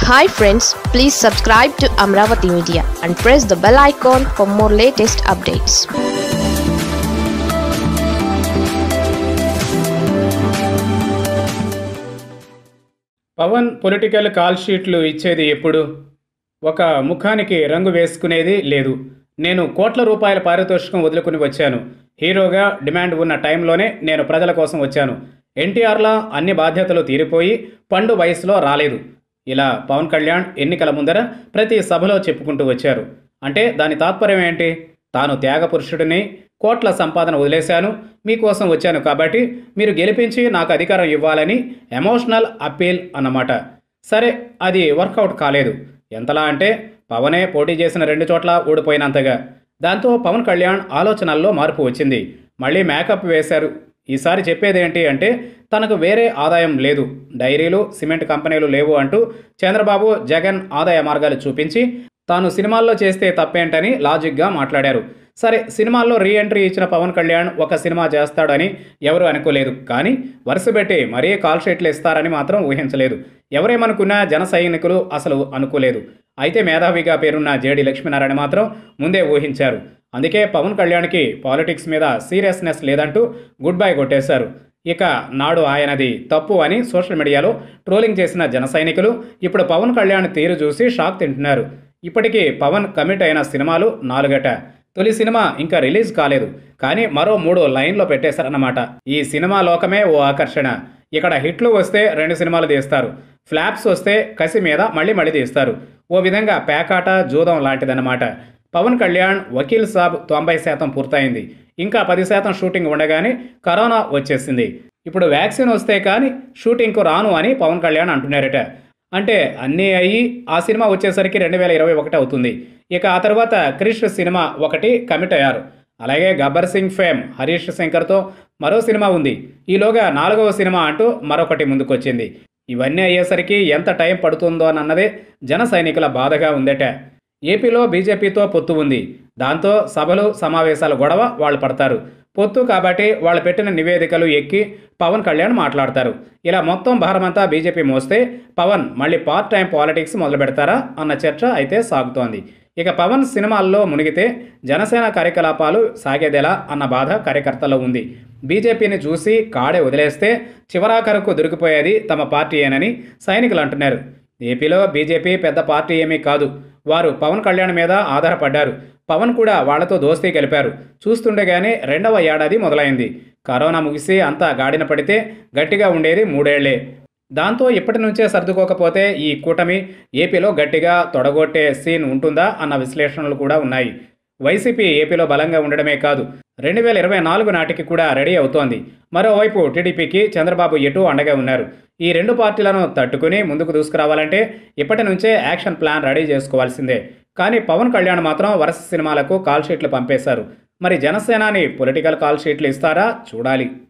hi friends please subscribe to Amaravati media and press the bell icon for more latest updates Pawan political call షీట్లు ఇచ్చేది ఎప్పుడు ఒక ముఖానికి రంగు వేసుకునేది లేదు నేను కోట్ల రూపాయల పారితోషికం వదులుకుని వచ్చాను హీరోగా డిమాండ్ ఉన్న టైంలోనే నేను ప్రజల కోసం వచ్చాను ఎన్టీఆర్లా అన్ని బాధ్యతలు తీరిపోయి పండు వయసులో రాలేదు ఇలా పవన్ కళ్యాణ్ ఎన్నికల ముందర ప్రతి సభలో చెప్పుకుంటూ వచ్చారు అంటే దాని తాత్పర్యం ఏంటి తాను త్యాగ పురుషుడిని కోట్ల సంపాదన వదిలేశాను మీకోసం వచ్చాను కాబట్టి మీరు గెలిపించి నాకు అధికారం ఇవ్వాలని ఎమోషనల్ అప్పీల్ అన్నమాట సరే అది వర్కౌట్ కాలేదు ఎంతలా అంటే పవనే పోటీ చేసిన రెండు చోట్ల ఓడిపోయినంతగా దాంతో పవన్ కళ్యాణ్ ఆలోచనల్లో మార్పు వచ్చింది మళ్ళీ మేకప్ వేశారు ఈసారి చెప్పేదేంటి అంటే తనకు వేరే ఆదాయం లేదు డైరీలు సిమెంట్ కంపెనీలు లేవు అంటూ చంద్రబాబు జగన్ ఆదాయ మార్గాలు చూపించి తాను సినిమాల్లో చేస్తే తప్పేంటని లాజిక్గా మాట్లాడారు సరే సినిమాల్లో రీ ఎంట్రీ ఇచ్చిన పవన్ కళ్యాణ్ ఒక సినిమా చేస్తాడని ఎవరు అనుకోలేదు కానీ వరుసపెట్టి మరీ కాల్ షీట్లు ఇస్తారని మాత్రం ఊహించలేదు ఎవరేమనుకున్నా జన సైనికులు అసలు అనుకోలేదు అయితే మేధావిగా పేరున్న జేడి లక్ష్మీనారాయణ మాత్రం ముందే ఊహించారు అందుకే పవన్ కళ్యాణ్కి పాలిటిక్స్ మీద సీరియస్నెస్ లేదంటూ గుడ్ బై కొట్టేశారు ఇక నాడు ఆయనది తప్పు అని సోషల్ మీడియాలో ట్రోలింగ్ చేసిన జన సైనికులు ఇప్పుడు పవన్ కళ్యాణ్ తీరు చూసి షాక్ తింటున్నారు ఇప్పటికీ పవన్ కమిట్ అయిన సినిమాలు నాలుగట తొలి సినిమా ఇంకా రిలీజ్ కాలేదు కానీ మరో మూడు లైన్లో పెట్టేశారన్నమాట ఈ సినిమా లోకమే ఓ ఆకర్షణ ఇక్కడ హిట్లు వస్తే రెండు సినిమాలు తీస్తారు ఫ్లాప్స్ వస్తే కసి మీద మళ్ళీ మళ్ళీ తీస్తారు ఓ విధంగా పేకాట జూదం లాంటిదన్నమాట పవన్ కళ్యాణ్ వకీల్ సాబ్ తొంభై శాతం పూర్తయింది ఇంకా పది శాతం షూటింగ్ ఉండగానే కరోనా వచ్చేసింది ఇప్పుడు వ్యాక్సిన్ వస్తే కానీ షూటింగ్కు రాను అని పవన్ కళ్యాణ్ అంటున్నారట అంటే అన్నీ అయ్యి ఆ సినిమా వచ్చేసరికి రెండు వేల ఇరవై ఒకటి అవుతుంది ఇక ఆ తర్వాత క్రిష్ సినిమా ఒకటి కమిట్ అయ్యారు అలాగే గబ్బర్ సింగ్ ఫేమ్ హరీష్ శంకర్తో మరో సినిమా ఉంది ఈలోగా నాలుగవ సినిమా అంటూ మరొకటి ముందుకొచ్చింది ఇవన్నీ అయ్యేసరికి ఎంత టైం పడుతుందో అన్నదే జన సైనికుల బాధగా ఉందట ఏపీలో బీజేపీతో పొత్తు ఉంది దాంతో సభలు సమావేశాల గొడవ వాళ్ళు పడతారు పొత్తు కాబట్టి వాళ్ళు పెట్టిన నివేదికలు ఎక్కి పవన్ కళ్యాణ్ మాట్లాడతారు ఇలా మొత్తం భారమంతా బీజేపీ మోస్తే పవన్ మళ్ళీ పార్ట్ టైం పాలిటిక్స్ మొదలు పెడతారా అన్న చర్చ అయితే సాగుతోంది ఇక పవన్ సినిమాల్లో మునిగితే జనసేన కార్యకలాపాలు సాగేదెలా అన్న బాధ కార్యకర్తల్లో ఉంది బీజేపీని చూసి కాడే వదిలేస్తే చివరాఖరకు దొరికిపోయేది తమ పార్టీయేనని సైనికులు అంటున్నారు ఏపీలో బీజేపీ పెద్ద పార్టీ ఏమీ కాదు వారు పవన్ కళ్యాణ్ మీద ఆధారపడ్డారు పవన్ కూడా వాళ్లతో దోస్తీ కలిపారు చూస్తుండగానే రెండవ ఏడాది మొదలైంది కరోనా ముగిసి అంతా గాడిన పడితే గట్టిగా ఉండేది మూడేళ్లే దాంతో ఇప్పటి నుంచే సర్దుకోకపోతే ఈ కూటమి ఏపీలో గట్టిగా తొడగొట్టే సీన్ ఉంటుందా అన్న విశ్లేషణలు కూడా ఉన్నాయి వైసీపీ ఏపీలో బలంగా ఉండడమే కాదు రెండు వేల ఇరవై నాలుగు నాటికి కూడా రెడీ అవుతోంది మరోవైపు టీడీపీకి చంద్రబాబు ఎటు అండగా ఉన్నారు ఈ రెండు పార్టీలను తట్టుకుని ముందుకు దూసుకురావాలంటే ఇప్పటి నుంచే యాక్షన్ ప్లాన్ రెడీ చేసుకోవాల్సిందే కానీ పవన్ కళ్యాణ్ మాత్రం వరుస సినిమాలకు కాల్ షీట్లు పంపేశారు మరి జనసేనాని పొలిటికల్ కాల్ షీట్లు ఇస్తారా చూడాలి